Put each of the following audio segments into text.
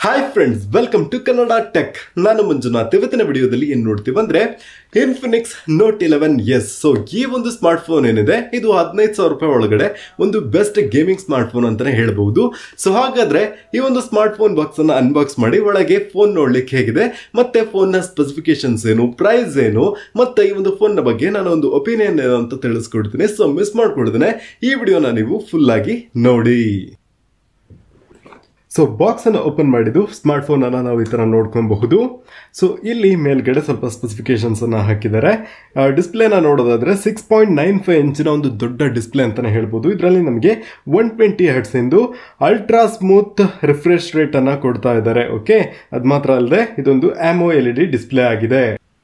hi friends welcome to Kannada tech ನಾನು ಮಂಜುನಾಥ್ ಇವತ್ತಿನ ವಿಡಿಯೋದಲ್ಲಿ ಏನ್ ನೋಡ್ತೀವಿ ಅಂದ್ರೆ Infinix note eleven S so ಈ ಒಂದು ಸ್ಮಾರ್ಟ್ ಫೋನ್ ಏನಿದೆ ಇದು ಹದಿನೈದು ಸಾವಿರ ರೂಪಾಯಿ ಒಳಗಡೆ ಒಂದು ಬೆಸ್ಟ್ ಗೇಮಿಂಗ್ ಸ್ಮಾರ್ಟ್ ಫೋನ್ ಅಂತಾನೆ ಹೇಳ್ಬಹುದು ಸೊ ಹಾಗಾದ್ರೆ ಈ ಒಂದು ಸ್ಮಾರ್ಟ್ ಫೋನ್ ಬಾಕ್ಸ್ ಅನ್ನ ಅನ್ಬಾಕ್ಸ್ ಮಾಡಿ ಒಳಗೆ ಫೋನ್ ನೋಡ್ಲಿಕ್ಕೆ ಹೇಗಿದೆ ಮತ್ತೆ ಫೋನ್ ನ ಸ್ಪೆಸಿಫಿಕೇಶನ್ಸ್ ಏನು ಪ್ರೈಸ್ ಏನು ಮತ್ತೆ ಈ ಒಂದು ಫೋನ್ ನ ಬಗ್ಗೆ ನಾನು ಒಂದು ಒಪಿನಿಯನ್ ಏನು ಅಂತ ತಿಳಿಸ್ಕೊಡ್ತೀನಿ ಸೊ ಮಿಸ್ ಮಾಡ್ಕೊಡ್ತೇನೆ ಈ ವಿಡಿಯೋನ ನೀವು ಫುಲ್ ಆಗಿ ನೋಡಿ ಸೊ ಬಾಕ್ಸ್ ಅನ್ನು ಓಪನ್ ಮಾಡಿದ್ದು ಸ್ಮಾರ್ಟ್ ಫೋನ್ ಅನ್ನ ನಾವು ಈ ತರ ನೋಡ್ಕೊಬಹುದು ಸೊ ಇಲ್ಲಿ ಮೇಲ್ಗಡೆ ಸ್ವಲ್ಪ ಸ್ಪೆಸಿಫಿಕೇಶನ್ಸ್ ಅನ್ನ ಹಾಕಿದ್ದಾರೆ ಡಿಸ್ಪ್ಲೇನ ನೋಡೋದಾದ್ರೆ ಸಿಕ್ಸ್ ಪಾಯಿಂಟ್ ನೈನ್ ಫೈವ್ ಇಂಚಿನ ಒಂದು ದೊಡ್ಡ ಡಿಸ್ಪ್ಲೇ ಅಂತಾನೆ ಹೇಳ್ಬೋದು ಇದರಲ್ಲಿ ನಮಗೆ ಒನ್ ಟ್ವೆಂಟಿ ಹರ್ಟ್ಸ್ ಇಂದು ಅಲ್ಟ್ರಾ ಸ್ಮೂತ್ ರಿಫ್ರೆಶ್ ರೇಟ್ ಅನ್ನ ಕೊಡ್ತಾ ಇದ್ದಾರೆ ಓಕೆ ಅದು ಮಾತ್ರ ಅಲ್ಲದೆ ಇದೊಂದು L E AMOLED display ಆಗಿದೆ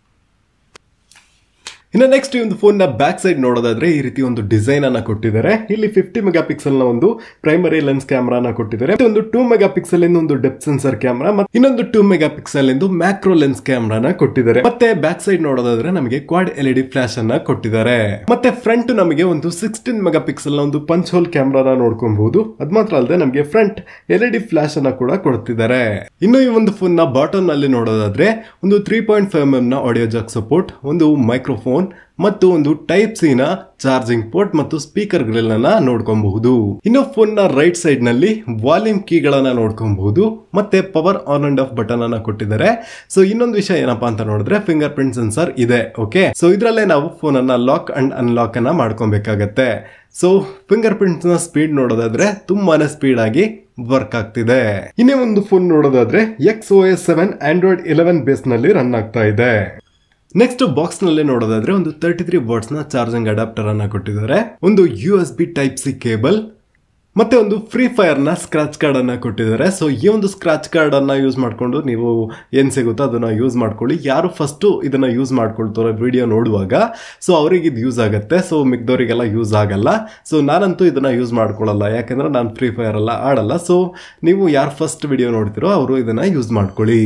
ಇನ್ನು ನೆಕ್ಸ್ಟ್ ಈ ಒಂದು ಫೋನ್ ನ ಬ್ಯಾಕ್ ಸೈಡ್ ನೋಡೋದಾದ್ರೆ ಈ ರೀತಿ ಒಂದು ಡಿಸೈನ್ ಅನ್ನ ಕೊಟ್ಟಿದ್ದಾರೆ ಇಲ್ಲಿ ಫಿಫ್ಟಿ ಮೆಗಾ ಪಿಕ್ಸೆಲ್ ನ ಒಂದು ಪ್ರೈಮರಿ ಲೆನ್ಸ್ ಕ್ಯಾಮ್ರಾನ ಕೊಟ್ಟಿದ್ದಾರೆ ಮತ್ತೆ ಒಂದು ಟೂ ಮೆಗಾ ಪಿಕ್ಸೆಲ್ ಇಂದ ಒಂದು ಡೆಪ್ ಸೆನ್ಸರ್ ಕ್ಯಾಮ್ರಾ ಮತ್ತೆ ಇನ್ನೊಂದು ಟೂ ಮೆಗಾ ಪಿಕ್ಸೆಲ್ ಇಂದು ಮ್ಯಾಕ್ರೋ ಲೆನ್ಸ್ ಕ್ಯಾಮ್ರಾನ ಕೊಟ್ಟಿದ್ದಾರೆ ಮತ್ತೆ ಬ್ಯಾಕ್ ಸೈಡ್ ನೋಡೋದಾದ್ರೆ ನಮಗೆ quad L E D flash ಅನ್ನ ಕೊಟ್ಟಿದ್ದಾರೆ ಮತ್ತೆ ಫ್ರಂಟ್ ನಮಗೆ ಒಂದು ಸಿಕ್ಸ್ಟೀನ್ ಮೆಗಾ ಪಿಕ್ಸೆಲ್ ನ ಒಂದು ಪಂಚ್ ಹೋಲ್ ಕ್ಯಾಮ್ರಾನ ನೋಡ್ಕೊಬಹುದು ಅದ್ ಮಾತ್ರ ಅಲ್ಲದೆ ನಮಗೆ front L E D flash ಅನ್ನ ಕೂಡ ಕೊಡ್ತಿದ್ದಾರೆ ಇನ್ನು ಈ ಒಂದು ಫೋನ್ ನ ಬಾಟಮ್ ನಲ್ಲಿ ನೋಡೋದಾದ್ರೆ ಒಂದು ತ್ರೀ ಪಾಯಿಂಟ್ ಫೈವ್ ಎಂ ನ ಆಡಿಯೋ ಜಾಕ್ ಸಪೋರ್ಟ್ ಒಂದು ಮೈಕ್ರೋಫೋನ್ ಮತ್ತು ಒಂದು ಟೈಪ್ ಸಿ ನ ಚಾರ್ಜಿಂಗ್ ಪೋರ್ಟ್ ಮತ್ತು ಸ್ಪೀಕರ್ ಗ್ರಿಲ್ ಅನ್ನ ನೋಡ್ಕೊಬಹುದು ಇನ್ನು ಫೋನ್ ನ ರೈಟ್ ಸೈಡ್ ನಲ್ಲಿ ವಾಲ್ಯೂಮ್ ಕೀಗಳನ್ನ ನೋಡ್ಕೊಬಹುದು ಮತ್ತೆ power on and off button ಅನ್ನ ಕೊಟ್ಟಿದ್ದಾರೆ ಸೊ ಇನ್ನೊಂದು ವಿಷಯ ಏನಪ್ಪಾ ಅಂತ ನೋಡಿದ್ರೆ ಫಿಂಗರ್ ಪ್ರಿಂಟ್ ಸೆನ್ಸರ್ ಇದೆ ಓಕೆ ಸೊ ಇದ್ರಲ್ಲೇ ನಾವು ಫೋನ್ ಅನ್ನ ಲಾಕ್ ಅಂಡ್ ಅನ್ಲಾಕ್ ಅನ್ನ ಮಾಡ್ಕೊಬೇಕಾಗತ್ತೆ ಸೊ ಫಿಂಗರ್ ಪ್ರಿಂಟ್ ನ ಸ್ಪೀಡ್ ನೋಡೋದಾದ್ರೆ ತುಂಬಾನೇ ಸ್ಪೀಡ್ ಆಗಿ ವರ್ಕ್ ಆಗ್ತಿದೆ ಇನ್ನೇ ಒಂದು ಫೋನ್ ನೋಡೋದಾದ್ರೆ X O S seven Android eleven base ನಲ್ಲಿ ರನ್ ಆಗ್ತಾ ಇದೆ ನೆಕ್ಸ್ಟ್ ಬಾಕ್ಸ್ ನಲ್ಲಿ ನೋಡೋದಾದ್ರೆ ಒಂದು ತರ್ಟಿ ತ್ರೀ ವಾಟ್ಸ್ ನ ಚಾರ್ಜಿಂಗ್ ಅಡಾಪ್ಟರ್ ಅನ್ನ ಕೊಟ್ಟಿದ್ದಾರೆ ಒಂದು U S B type C cable ಮತ್ತೆ ಒಂದು ಫ್ರೀ ಫೈರ್ ನ ಸ್ಕ್ರಾಚ್ ಕಾರ್ಡ್ ಅನ್ನ ಕೊಟ್ಟಿದ್ದಾರೆ ಸೊ ಈ ಒಂದು ಸ್ಕ್ರಾಚ್ ಕಾರ್ಡ್ ಅನ್ನ ಯೂಸ್ ಮಾಡ್ಕೊಂಡು ನೀವು ಏನ್ ಸಿಗುತ್ತೋ ಅದನ್ನ ಯೂಸ್ ಮಾಡ್ಕೊಳ್ಳಿ ಯಾರು ಫಸ್ಟ್ ಇದನ್ನ ಯೂಸ್ ಮಾಡ್ಕೊಳ್ತಾರೋ ವಿಡಿಯೋ ನೋಡುವಾಗ ಸೊ ಅವ್ರಿಗೆ ಇದು ಯೂಸ್ ಆಗುತ್ತೆ ಸೊ ಮಿಕ್ದವರಿಗೆಲ್ಲ ಯೂಸ್ ಆಗಲ್ಲ ಸೊ ನಾನಂತೂ ಇದನ್ನ ಯೂಸ್ ಮಾಡ್ಕೊಳ್ಳಲ್ಲ ಯಾಕಂದ್ರೆ ನಾನು ಫ್ರೀ ಫೈರ್ ಎಲ್ಲ ಆಡಲ್ಲ ಸೊ ನೀವು ಯಾರು ಫಸ್ಟ್ ವಿಡಿಯೋ ನೋಡ್ತಿರೋ ಅವರು ಇದನ್ನ ಯೂಸ್ ಮಾಡ್ಕೊಳ್ಳಿ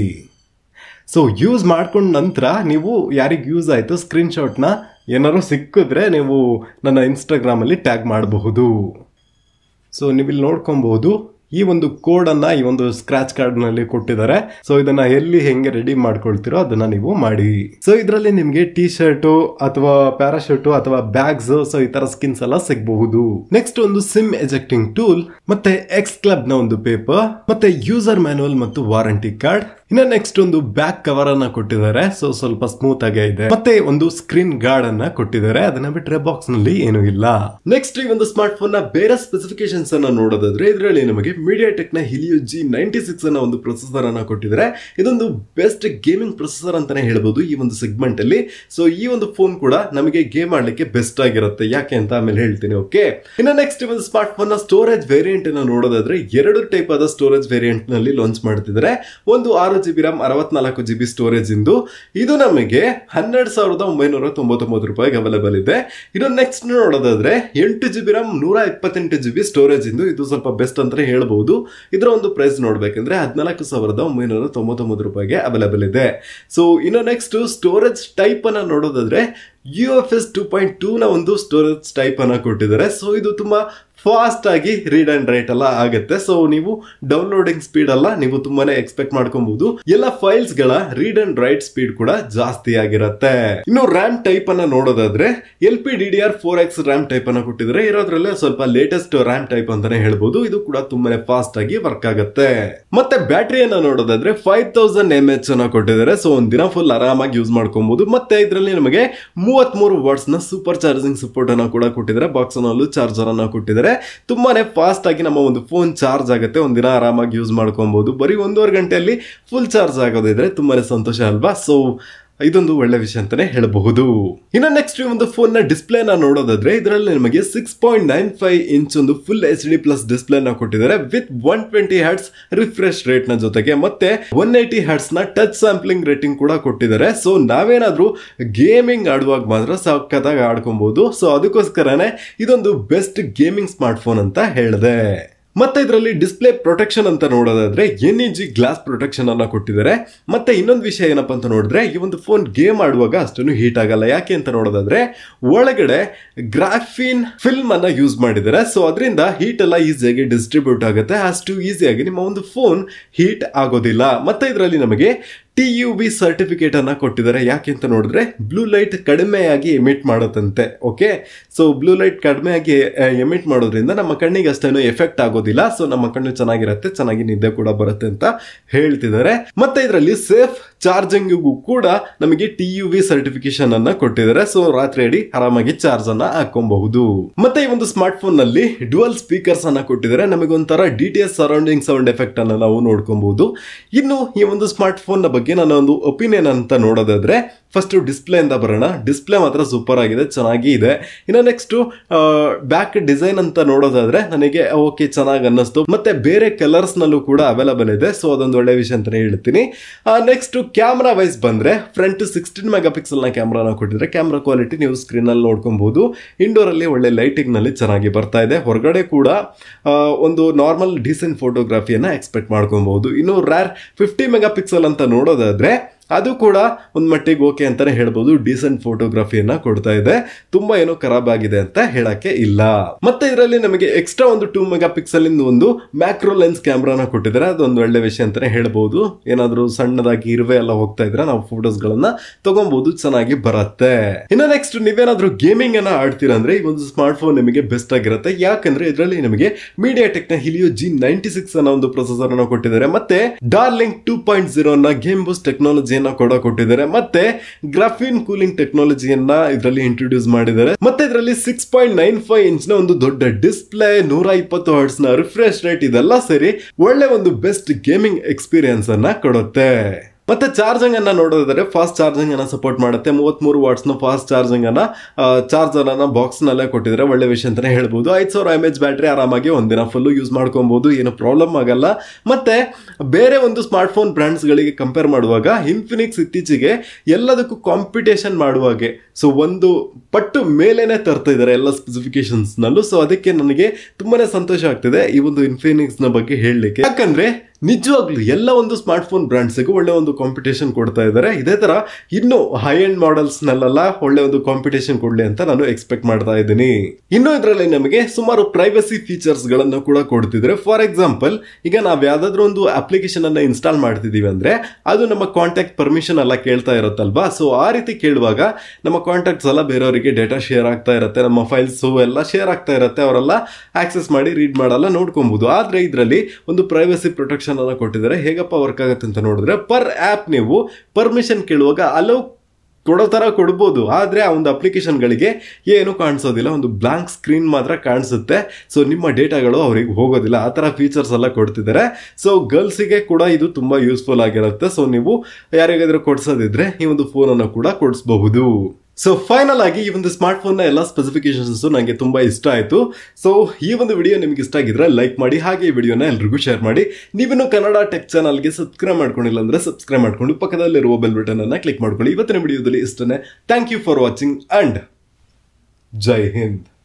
ಸೊ ಯೂಸ್ ಮಾಡ್ಕೊಂಡ ನಂತರ ನೀವು ಯಾರಿಗೆ ಯೂಸ್ ಆಯಿತು ಸ್ಕ್ರೀನ್ಶಾಟ್ನ ಏನಾದ್ರು ಸಿಕ್ಕಿದ್ರೆ ನೀವು ನನ್ನ ಇನ್ಸ್ಟಾಗ್ರಾಮಲ್ಲಿ ಟ್ಯಾಗ್ ಮಾಡಬಹುದು ಸೊ ನೀವಿಲ್ಲಿ ನೋಡ್ಕೊಬಹುದು ಈ ಒಂದು ಕೋಡನ್ನ ಈ ಒಂದು ಸ್ಕ್ರಾಚ್ ಕಾರ್ಡ್ ನಲ್ಲಿ ಕೊಟ್ಟಿದ್ದಾರೆ ಸೊ ಇದನ್ನ ಎಲ್ಲಿ ಹೆಂಗೆ ರೆಡಿ ಮಾಡ್ಕೊಳ್ತಿರೋ ಅದನ್ನ ನೀವು ಮಾಡಿ ಸೊ ಇದರಲ್ಲಿ ನಿಮ್ಗೆ ಟಿ ಶರ್ಟು ಅಥವಾ ಪ್ಯಾರಾಶೂಟು ಅಥವಾ ಬ್ಯಾಗ್ಸ್ ಸೊ ಈ ತರ ಸ್ಕಿನ್ಸ್ ಎಲ್ಲ ಸಿಗಬಹುದು ನೆಕ್ಸ್ಟ್ ಒಂದು ಸಿಮ್ ಎಜೆಕ್ಟಿಂಗ್ ಟೂಲ್ ಮತ್ತೆ ಎಕ್ಸ್ ಕ್ಲಬ್ ನ ಒಂದು ಪೇಪರ್ ಮತ್ತೆ ಯೂಸರ್ ಮ್ಯಾನುವಲ್ ಮತ್ತು ವಾರಂಟಿ ಕಾರ್ಡ್ ಇನ್ನ ನೆಕ್ಸ್ಟ್ ಒಂದು ಬ್ಯಾಕ್ ಕವರ್ ಅನ್ನ ಕೊಟ್ಟಿದ್ದಾರೆ ಸೊ ಸ್ವಲ್ಪ ಸ್ಮೂತ್ ಆಗೇ ಇದೆ ಮತ್ತೆ ಒಂದು ಸ್ಕ್ರೀನ್ ಗಾರ್ಡ್ ಅನ್ನ ಕೊಟ್ಟಿದ್ದಾರೆ ಅದನ್ನ ಬಿಟ್ರೆ ಬಾಕ್ಸ್ ನಲ್ಲಿ ಏನು ಇಲ್ಲ ನೆಕ್ಸ್ಟ್ ಈ ಒಂದು ಸ್ಮಾರ್ಟ್ ಫೋನ್ ನ ಬೇರೆ ಸ್ಪೆಸಿಫಿಕೇಶನ್ಸ್ ಅನ್ನ ನೋಡೋದಾದ್ರೆ ಇದರಲ್ಲಿ ನಮಗೆ ಮೀಡಿಯಾ ಟೆಕ್ ನ ಹಿಲಿಯೋ ಜಿ ನೈಂಟಿ ಸಿಕ್ಸ್ ಅನ್ನ ಒಂದು ಪ್ರೊಸೆಸರ್ ಅನ್ನ ಕೊಟ್ಟಿದ್ದಾರೆ ಇದೊಂದು ಬೆಸ್ಟ್ ಗೇಮಿಂಗ್ ಪ್ರೊಸೆಸರ್ ಅಂತಾನೆ ಹೇಳ್ಬೋದು ಈ ಒಂದು ಸೆಗ್ಮೆಂಟ್ ಅಲ್ಲಿ ಸೊ ಈ ಒಂದು ಫೋನ್ ಕೂಡ ನಮಗೆ ಗೇಮ್ ಆಡ್ಲಿಕ್ಕೆ ಬೆಸ್ಟ್ ಆಗಿರುತ್ತೆ ಯಾಕೆ ಅಂತ ಆಮೇಲೆ ಹೇಳ್ತೀನಿ ಓಕೆ ಇನ್ನು ನೆಕ್ಸ್ಟ್ ಒಂದು ಸ್ಮಾರ್ಟ್ ಫೋನ್ ನ ಸ್ಟೋರೇಜ್ ವೇರಿಯಂಟ್ ಅನ್ನ ನೋಡೋದಾದ್ರೆ ಎರಡು ಟೈಪ್ ಆದ ಸ್ಟೋರೇಜ್ ವೇರಿಯಂಟ್ ನಲ್ಲಿ ಲಾಂಚ್ ಮಾಡ್ತಿದ್ದಾರೆ ಒಂದು ಆರು ಜಿ ಬಿ ರಾಮ್ ಅರವತ್ನಾಲ್ಕು ಜಿ ಬಿ ಸ್ಟೋರೇಜ್ ಇಂದು ಇದು ನಮಗೆ ಹನ್ನೆರಡು ಸಾವಿರದ ಒಂಬೈನೂರ ತೊಂಬತ್ತೊಂಬತ್ತು ರೂಪಾಯಿಗೆ ಅವೈಲೇಬಲ್ ಇದೆ ಇನ್ನು ನೆಕ್ಸ್ಟ್ ನೋಡೋದಾದ್ರೆ ಎಂಟು ಜಿ ಬಿ ರಾಮ್ ನೂರ ಇಪ್ಪತ್ತೆಂಟು ಜಿ ಬಿ ಸ್ಟೋರೇಜ್ ಇಂದು ಇದು ಸ್ವಲ್ಪ ಬೆಸ್ಟ್ ಅಂತ ಹೇಳ್ಬಹುದು ಇದರ ಒಂದು ಪ್ರೈಸ್ ನೋಡ್ಬೇಕಂದ್ರೆ ಹದಿನಾಲ್ಕು ಸಾವಿರದ ಒಂಬೈನೂರ ತೊಂಬತ್ತೊಂಬತ್ತು ರೂಪಾಯಿಗೆ ಅವೈಲೇಬಲ್ ಇದೆ ಸೊ ಇನ್ನು ನೆಕ್ಸ್ಟ್ ಸ್ಟೋರೇಜ್ ಟೈಪ್ ಅನ್ನ ನೋಡೋದಾದ್ರೆ U F S two point two ನ ಒಂದು ಸ್ಟೋರೇಜ್ ಟೈಪ್ ಅನ್ನ ಕೊಟ್ಟಿದ್ದಾರೆ ಸೊ ಇದು ತುಂಬಾ ಫಾಸ್ಟ್ ಆಗಿ ರೀಡ್ ಅಂಡ್ ರೈಟ್ ಎಲ್ಲ ಆಗುತ್ತೆ ಸೊ ನೀವು ಡೌನ್ಲೋಡಿಂಗ್ ಸ್ಪೀಡ್ ಅಲ್ಲ ನೀವು ತುಂಬಾನೇ ಎಕ್ಸ್ಪೆಕ್ಟ್ ಮಾಡ್ಕೊಬಹುದು ಎಲ್ಲ ಫೈಲ್ಸ್ ಗಳ ರೀಡ್ ಅಂಡ್ ರೈಟ್ ಸ್ಪೀಡ್ ಕೂಡ ಜಾಸ್ತಿ ಆಗಿರುತ್ತೆ ಇನ್ನು ರ್ಯಾಮ್ ಟೈಪ್ ಅನ್ನ ನೋಡೋದಾದ್ರೆ L P D D R four X RAM type ಅನ್ನ ಕೊಟ್ಟಿದ್ದಾರೆ ಇರೋದ್ರಲ್ಲೇ ಸ್ವಲ್ಪ ಲೇಟೆಸ್ಟ್ ರ್ಯಾಮ್ ಟೈಪ್ ಅಂತಾನೆ ಹೇಳ್ಬೋದು ಇದು ಕೂಡ ತುಂಬಾನೇ ಫಾಸ್ಟ್ ಆಗಿ ವರ್ಕ್ ಆಗುತ್ತೆ ಮತ್ತೆ ಬ್ಯಾಟರಿಯನ್ನ ನೋಡೋದಾದ್ರೆ ಫೈವ್ ತೌಸಂಡ್ ಎಂ ಎಚ್ ಅನ್ನ ಕೊಟ್ಟಿದ್ದಾರೆ ಸೊ ಒಂದ್ ದಿನ ಫುಲ್ ಆರಾಮಾಗಿ ಯೂಸ್ ಮಾಡ್ಕೊಬಹುದು ಮತ್ತೆ ಇದರಲ್ಲಿ ನಮಗೆ ಮೂವತ್ತ್ ಮೂರು ವಾಟ್ಸ್ ನ ಸೂಪರ್ ಚಾರ್ಜಿಂಗ್ ಸಪೋರ್ಟ್ ಅನ್ನ ಕೂಡ ಕೊಟ್ಟಿದ್ದಾರೆ ಬಾಕ್ಸ್ ನಲ್ಲೂ ಚಾರ್ಜರ್ ಅನ್ನ ಕೊಟ್ಟಿದ್ದಾರೆ ತುಂಬಾನೇ ಫಾಸ್ಟ್ ಆಗಿ ನಮ್ಮ ಒಂದು ಫೋನ್ ಚಾರ್ಜ್ ಆಗುತ್ತೆ ಒಂದಿನ ಆರಾಮಾಗಿ ಯೂಸ್ ಮಾಡ್ಕೊಬಹುದು ಬರೀ ಒಂದೂವರೆ ಗಂಟೆಯಲ್ಲಿ ಫುಲ್ ಚಾರ್ಜ್ ಆಗೋದಿದ್ರೆ ತುಂಬಾನೇ ಸಂತೋಷ ಅಲ್ವಾ ಸೊ ಇದೊಂದು ಒಳ್ಳೆ ವಿಷಯ ಅಂತಾನೆ ಹೇಳಬಹುದು ಇನ್ನು ನೆಕ್ಸ್ಟ್ ಒಂದು ಫೋನ್ ನ ಡಿಸ್ಪ್ಲೇ ನ ನೋಡೋದಾದ್ರೆ ಇದರಲ್ಲಿ ನಮಗೆ six point nine five inch ಒಂದು full H D plus display ನ ಕೊಟ್ಟಿದ್ದಾರೆ with one twenty hertz refresh rate ನ ಜೊತೆಗೆ ಮತ್ತೆ ಒನ್ ಏಟಿ ಹರ್ಟ್ಸ್ ನ ಟಚ್ ಸ್ಯಾಂಪ್ಲಿಂಗ್ ರೇಟಿಂಗ್ ಕೂಡ ಕೊಟ್ಟಿದ್ದಾರೆ ಸೊ ನಾವೇನಾದ್ರೂ ಗೇಮಿಂಗ್ ಆಡುವಾಗ ಮಾತ್ರ ಸಖತ್ತಾಗಿ ಆಡ್ಕೊಬಹುದು ಸೊ ಅದಕ್ಕೋಸ್ಕರನೇ ಇದೊಂದು ಬೆಸ್ಟ್ ಗೇಮಿಂಗ್ ಸ್ಮಾರ್ಟ್ ಫೋನ್ ಅಂತ ಹೇಳಿದೆ ಮತ್ತೆ ಇದರಲ್ಲಿ ಡಿಸ್ಪ್ಲೇ ಪ್ರೊಟೆಕ್ಷನ್ ಅಂತ ನೋಡೋದಾದ್ರೆ N E G glass protection ಅನ್ನ ಕೊಟ್ಟಿದ್ದಾರೆ ಮತ್ತೆ ಇನ್ನೊಂದು ವಿಷಯ ಏನಪ್ಪಾ ಅಂತ ನೋಡಿದ್ರೆ ಈ ಒಂದು ಫೋನ್ ಗೇಮ್ ಆಡುವಾಗ ಅಷ್ಟೊಂದು ಹೀಟ್ ಆಗಲ್ಲ ಯಾಕೆ ಅಂತ ನೋಡೋದಾದ್ರೆ ಒಳಗಡೆ ಗ್ರಾಫಿನ್ ಫಿಲ್ಮ್ ಅನ್ನ ಯೂಸ್ ಮಾಡಿದ್ದಾರೆ ಸೊ ಅದರಿಂದ ಹೀಟ್ ಎಲ್ಲ ಈಸಿಯಾಗಿ ಡಿಸ್ಟ್ರಿಬ್ಯೂಟ್ ಆಗುತ್ತೆ ಅಷ್ಟು ಈಸಿಯಾಗಿ ನಿಮ್ಮ ಒಂದು ಫೋನ್ ಹೀಟ್ ಆಗೋದಿಲ್ಲ ಮತ್ತೆ ಇದರಲ್ಲಿ ನಮಗೆ ಟಿ ಯು ಬಿ ಸರ್ಟಿಫಿಕೇಟ್ ಅನ್ನ ಕೊಟ್ಟಿದ್ದಾರೆ ಯಾಕೆ ಅಂತ ನೋಡಿದ್ರೆ ಬ್ಲೂ ಲೈಟ್ ಕಡಿಮೆಯಾಗಿ ಎಮಿಟ್ ಮಾಡುತ್ತಂತೆ ಓಕೆ ಸೊ ಬ್ಲೂ ಲೈಟ್ ಕಡಿಮೆಯಾಗಿ ಎಮಿಟ್ ಮಾಡೋದ್ರಿಂದ ನಮ್ಮ ಕಣ್ಣಿಗೆ ಅಷ್ಟೇನು ಎಫೆಕ್ಟ್ ಆಗೋದಿಲ್ಲ ಸೊ ನಮ್ಮ ಕಣ್ಣು ಚೆನ್ನಾಗಿರುತ್ತೆ ಚೆನ್ನಾಗಿ ನಿದ್ದೆ ಕೂಡ ಬರುತ್ತೆ ಅಂತ ಹೇಳ್ತಿದ್ದಾರೆ ಮತ್ತೆ ಇದರಲ್ಲಿ ಸೇಫ್ ಚಾರ್ಜಿಂಗಿಗೂ ಕೂಡ ನಮಗೆ ಟಿ ಯು ವಿ ಸರ್ಟಿಫಿಕೇಶನ್ ಅನ್ನ ಕೊಟ್ಟಿದ್ದಾರೆ ಸೊ ರಾತ್ರಿ ಅಡಿ ಆರಾಮಾಗಿ ಚಾರ್ಜ್ ಅನ್ನ ಹಾಕೊಬಹುದು ಮತ್ತೆ ಈ ಒಂದು ಸ್ಮಾರ್ಟ್ ಫೋನ್ ನಲ್ಲಿ ಡುವಲ್ ಸ್ಪೀಕರ್ಸ್ ಅನ್ನ ಕೊಟ್ಟಿದ್ದಾರೆ ನಮಗೆ ಒಂಥರ D T S surrounding sound effect ಅನ್ನ ನಾವು ನೋಡ್ಕೊಬಹುದು ಇನ್ನು ಈ ಒಂದು ಸ್ಮಾರ್ಟ್ ಫೋನ್ ನ ಬಗ್ಗೆ ನನ್ನ ಒಂದು ಒಪಿನಿಯನ್ ಅಂತ ನೋಡೋದಾದ್ರೆ ಫಸ್ಟ್ ಡಿಸ್ಪ್ಲೇ ಅಂತ ಬರೋಣ ಡಿಸ್ಪ್ಲೇ ಮಾತ್ರ ಸೂಪರ್ ಆಗಿದೆ ಚೆನ್ನಾಗಿ ಇದೆ ಇನ್ನು ನೆಕ್ಸ್ಟ್ ಬ್ಯಾಕ್ ಡಿಸೈನ್ ಅಂತ ನೋಡೋದಾದ್ರೆ ನನಗೆ ಓಕೆ ಚೆನ್ನಾಗಿ ಅನ್ನಿಸ್ತು ಮತ್ತೆ ಬೇರೆ ಕಲರ್ಸ್ ನಲ್ಲೂ ಕೂಡ ಅವೈಲಬಲ್ ಇದೆ ಸೊ ಅದೊಂದು ಒಳ್ಳೆ ವಿಷಯ ಅಂತಾನೆ ಹೇಳ್ತೀನಿ ನೆಕ್ಸ್ಟ್ ಕ್ಯಾಮ್ರಾ ವೈಸ್ ಬಂದ್ರೆ ಫ್ರಂಟ್ ಸಿಕ್ಸ್ಟೀನ್ ಮೆಗಾ ಪಿಕ್ಸೆಲ್ ನ ಕ್ಯಾಮ್ರಾನ ಕೊಟ್ಟಿದ್ರೆ ಕ್ಯಾಮ್ರಾ ಕ್ವಾಲಿಟಿ ನೀವು ಸ್ಕ್ರೀನ್ ಅಲ್ಲಿ ನೋಡ್ಕೊಬಹುದು ಇಂಡೋರ್ ಅಲ್ಲಿ ಒಳ್ಳೆ ಲೈಟಿಂಗ್ ನಲ್ಲಿ ಚೆನ್ನಾಗಿ ಬರ್ತಾ ಇದೆ ಹೊರಗಡೆ ಕೂಡ ಆ, ಒಂದು ನಾರ್ಮಲ್ ಡೀಸೆಂಟ್ ಫೋಟೋಗ್ರಫಿಯನ್ನ ಎಕ್ಸ್ಪೆಕ್ಟ್ ಮಾಡ್ಕೊಬಹುದು ಇನ್ನು ರ್ಯಾರ್ ಫಿಫ್ಟಿ ಮೆಗಾ ಪಿಕ್ಸೆಲ್ ಅಂತ ನೋಡೋದಾದ್ರೆ ಅದು ಕೂಡ ಒಂದು ಮಟ್ಟಿಗೆ ಓಕೆ ಅಂತಾನೆ ಹೇಳ್ಬೋದು ಡೀಸೆಂಟ್ ಫೋಟೋಗ್ರಫಿಯನ್ನ ಕೊಡ್ತಾ ಇದೆ ತುಂಬಾ ಏನೋ ಖರಾಬ್ ಆಗಿದೆ ಅಂತ ಹೇಳಕ್ಕೆ ಇಲ್ಲ ಮತ್ತೆ ಇದರಲ್ಲಿ ನಮಗೆ ಎಕ್ಸ್ಟ್ರಾ ಒಂದು ಟೂ ಮೆಗಾ ಪಿಕ್ಸೆಲ್ ಇಂದ ಒಂದು ಮ್ಯಾಕ್ರೋ ಲೆನ್ಸ್ ಕ್ಯಾಮ್ರಾನ ಕೊಟ್ಟಿದ್ದಾರೆ ಅದೊಂದು ಒಳ್ಳೆ ವಿಷಯ ಅಂತಾನೆ ಹೇಳ್ಬೋದು ಏನಾದ್ರೂ ಸಣ್ಣದಾಗಿ ಇರುವೆ ಎಲ್ಲ ಹೋಗ್ತಾ ಇದ್ರೆ ನಾವು ಫೋಟೋಸ್ ಗಳನ್ನ ತಗೊಬಹುದು ಚೆನ್ನಾಗಿ ಬರುತ್ತೆ ಇನ್ನು ನೆಕ್ಸ್ಟ್ ನೀವೇನಾದ್ರೂ ಗೇಮಿಂಗ್ ಅನ್ನ ಆಡ್ತೀರಾ ಅಂದ್ರೆ ಈ ಒಂದು ಸ್ಮಾರ್ಟ್ ಫೋನ್ ನಿಮಗೆ ಬೆಸ್ಟ್ ಆಗಿರುತ್ತೆ ಯಾಕಂದ್ರೆ ಇದರಲ್ಲಿ ನಿಮಗೆ ಮೀಡಿಯಾ ಟೆಕ್ ನ ಹಿಲಿಯೋ ಜಿ ನೈಂಟಿ ಸಿಕ್ಸ್ ಅನ್ನೋ ಒಂದು ಪ್ರೊಸೆಸರ್ ಅನ್ನ ಕೊಟ್ಟಿದ್ದಾರೆ ಮತ್ತೆ ಡಾರ್ಲಿಂಗ್ ಟೂ ಪಾಯಿಂಟ್ ಜೀರೋ ನ ಗೇಮ್ ಬೂಸ್ಟ್ ಟೆಕ್ನಾಲಜಿಯನ್ನ ಕೂಡ ಕೊಟ್ಟಿದ್ದಾರೆ ಮತ್ತೆ ಗ್ರಾಫಿನ್ ಕೂಲಿಂಗ್ ಟೆಕ್ನಾಲಜಿಯನ್ನ ಇದರಲ್ಲಿ ಇಂಟ್ರೊಡ್ಯೂಸ್ ಮಾಡಿದ್ದಾರೆ ಮತ್ತೆ ಇದರಲ್ಲಿ six point nine five inch ನ ಒಂದು ದೊಡ್ಡ ಡಿಸ್ಪ್ಲೇ ನೂರ ಇಪ್ಪತ್ತು ಹರ್ಟ್ಸ್ ನ ರಿಫ್ರೆಶ್ ರೇಟ್ ಇದೆಲ್ಲ ಸೇರಿ ಒಳ್ಳೆ ಒಂದು ಬೆಸ್ಟ್ ಗೇಮಿಂಗ್ ಎಕ್ಸ್ಪೀರಿಯನ್ಸ್ ಅನ್ನ ಕೊಡುತ್ತೆ ಮತ್ತೆ ಚಾರ್ಜಿಂಗ್ ಅನ್ನ ನೋಡೋದಾದ್ರೆ ಫಾಸ್ಟ್ ಚಾರ್ಜಿಂಗ್ ಅನ್ನ ಸಪೋರ್ಟ್ ಮಾಡುತ್ತೆ ಮೂವತ್ಮೂರು ವಾಟ್ಸ್ ನ ಫಾಸ್ಟ್ ಚಾರ್ಜಿಂಗ್ ಅನ್ನ ಚಾರ್ಜರ್ ಅನ್ನ ಬಾಕ್ಸ್ ನಲ್ಲೇ ಕೊಟ್ಟಿದ್ರೆ ಒಳ್ಳೆ ವಿಷಯ ಅಂತಾನೆ ಹೇಳ್ಬೋದು ಐದು ಸಾವಿರ ಎಮ್ ಎಚ್ ಬ್ಯಾಟ್ರಿ ಆರಾಮಾಗಿ ಒಂದಿನ ಫುಲ್ ಯೂಸ್ ಮಾಡ್ಕೊಬಹುದು ಏನು ಪ್ರಾಬ್ಲಮ್ ಆಗಲ್ಲ ಮತ್ತೆ ಬೇರೆ ಒಂದು ಸ್ಮಾರ್ಟ್ ಫೋನ್ ಬ್ರ್ಯಾಂಡ್ಸ್ ಗಳಿಗೆ ಕಂಪೇರ್ ಮಾಡುವಾಗ ಇನ್ಫಿನಿಕ್ಸ್ ಇತ್ತೀಚೆಗೆ ಎಲ್ಲದಕ್ಕೂ ಕಾಂಪಿಟೇಷನ್ ಮಾಡುವಾಗೆ ಸೊ ಒಂದು ಪಟ್ಟು ಮೇಲೇನೆ ತರ್ತಾ ಇದ್ದಾರೆ ಎಲ್ಲ ಸ್ಪೆಸಿಫಿಕೇಶನ್ಸ್ ನಲ್ಲೂ ಸೊ ಅದಕ್ಕೆ ನನಗೆ ತುಂಬಾನೇ ಸಂತೋಷ ಆಗ್ತಿದೆ ಈ ಒಂದು ಇನ್ಫಿನಿಕ್ಸ್ ನ ಬಗ್ಗೆ ಹೇಳಲಿಕ್ಕೆ ಯಾಕಂದ್ರೆ ನಿಜವಾಗ್ಲೂ ಎಲ್ಲ ಒಂದು ಸ್ಮಾರ್ಟ್ ಫೋನ್ ಬ್ರ್ಯಾಂಡ್ಸ್ಗೂ ಒಳ್ಳೆ ಒಂದು ಕಾಂಪಿಟೇಷನ್ ಕೊಡ್ತಾ ಇದ್ದಾರೆ ಇದೇ ತರ ಇನ್ನು ಹೈ ಎಂಡ್ ಮಾಡೆಲ್ಸ್ ನಲ್ಲೆಲ್ಲ ಒಳ್ಳೆ ಒಂದು ಕಾಂಪಿಟೇಷನ್ ಕೊಡ್ಲಿ ಅಂತ ನಾನು ಎಕ್ಸ್ಪೆಕ್ಟ್ ಮಾಡ್ತಾ ಇದ್ದೀನಿ ಇನ್ನು ಇದರಲ್ಲಿ ನಮಗೆ ಸುಮಾರು ಪ್ರೈವಸಿ ಫೀಚರ್ಸ್ ಗಳನ್ನು ಕೂಡ ಕೊಡ್ತಿದ್ರೆ ಫಾರ್ ಎಕ್ಸಾಂಪಲ್ ಈಗ ನಾವ್ ಯಾವ್ದಾದ್ರು ಒಂದು ಅಪ್ಲಿಕೇಶನ್ ಅನ್ನ ಇನ್ಸ್ಟಾಲ್ ಮಾಡ್ತಿದೀವಿ ಅಂದ್ರೆ ಅದು ನಮ್ಮ ಕಾಂಟ್ಯಾಕ್ಟ್ ಪರ್ಮಿಷನ್ ಎಲ್ಲ ಕೇಳ್ತಾ ಇರುತ್ತಲ್ವಾ ಸೊ ಆ ರೀತಿ ಕೇಳುವಾಗ ನಮ್ಮ ಕಾಂಟ್ಯಾಕ್ಟ್ಸ್ ಎಲ್ಲ ಬೇರೆಯವರಿಗೆ ಡೇಟಾ ಶೇರ್ ಆಗ್ತಾ ಇರುತ್ತೆ ನಮ್ಮ ಫೈಲ್ಸ್ ಎಲ್ಲ ಶೇರ್ ಆಗ್ತಾ ಇರುತ್ತೆ ಅವರೆಲ್ಲ ಆಕ್ಸೆಸ್ ಮಾಡಿ ರೀಡ್ ಮಾಡಲ್ಲ ನೋಡ್ಕೊಬಹುದು ಆದ್ರೆ ಇದರಲ್ಲಿ ಒಂದು ಪ್ರೈವಸಿ ಪ್ರೊಟೆಕ್ಷನ್ ಅನ್ನ ಕೊಟ್ಟಿದ್ದಾರೆ ಹೇಗಪ್ಪ ವರ್ಕ್ ಆಗುತ್ತೆ ಅಂತ ನೋಡಿದ್ರೆ ಪರ್ ಆಪ್ ನೀವು ಪರ್ಮಿಷನ್ ಕೇಳುವಾಗ ಅಲೋ ಕೊಡೋ ತರ ಕೊಡ್ಬೋದು ಆದ್ರೆ ಆ ಒಂದು ಅಪ್ಲಿಕೇಶನ್ಗಳಿಗೆ ಏನು ಕಾಣಿಸೋದಿಲ್ಲ ಒಂದು ಬ್ಲಾಂಕ್ ಸ್ಕ್ರೀನ್ ಮಾತ್ರ ಕಾಣಿಸುತ್ತೆ ಸೊ ನಿಮ್ಮ ಡೇಟಾಗಳು ಅವ್ರಿಗೆ ಹೋಗೋದಿಲ್ಲ ಆ ತರ ಫೀಚರ್ಸ್ ಎಲ್ಲ ಕೊಡ್ತಿದ್ದಾರೆ ಸೊ ಗರ್ಲ್ಸಿಗೆ ಕೂಡ ಇದು ತುಂಬಾ ಯೂಸ್ಫುಲ್ ಆಗಿರುತ್ತೆ ಸೊ ನೀವು ಯಾರಿಗಾದ್ರೂ ಕೊಡ್ಸೋದಿದ್ರೆ ಈ ಒಂದು ಫೋನ್ ಅನ್ನು ಕೂಡ ಕೊಡಿಸಬಹುದು ಸೊ ಫೈನಲ್ ಆಗಿ ಈ ಒಂದು ಸ್ಮಾರ್ಟ್ ಫೋನ್ ನ ಎಲ್ಲ ಸ್ಪೆಸಿಫಿಕೇಶನ್ಸ್ ನನಗೆ ತುಂಬಾ ಇಷ್ಟ ಆಯ್ತು ಸೊ ಈ ಒಂದು ವಿಡಿಯೋ ನಿಮ್ಗೆ ಇಷ್ಟ ಆಗಿದ್ರೆ ಲೈಕ್ ಮಾಡಿ ಹಾಗೆ ಈ ವಿಡಿಯೋನ ಎಲ್ರಿಗೂ ಶೇರ್ ಮಾಡಿ ನೀವಿನ್ನು ಕನ್ನಡ ಟೆಕ್ ಚಾನಲ್ಗೆ ಸಬ್ಸ್ಕ್ರೈಬ್ ಮಾಡ್ಕೊಂಡಿಲ್ಲ ಅಂದ್ರೆ ಸಬ್ಸ್ಕ್ರೈಬ್ ಮಾಡ್ಕೊಂಡು ಪಕ್ಕದಲ್ಲಿರುವ ಬೆಲ್ ಬಟನ್ ಅನ್ನ ಕ್ಲಿಕ್ ಮಾಡ್ಕೊಳ್ಳಿ ಇವತ್ತಿನ ವಿಡಿಯೋದಲ್ಲಿ ಇಷ್ಟನೇ thank you for watching and Jai Hind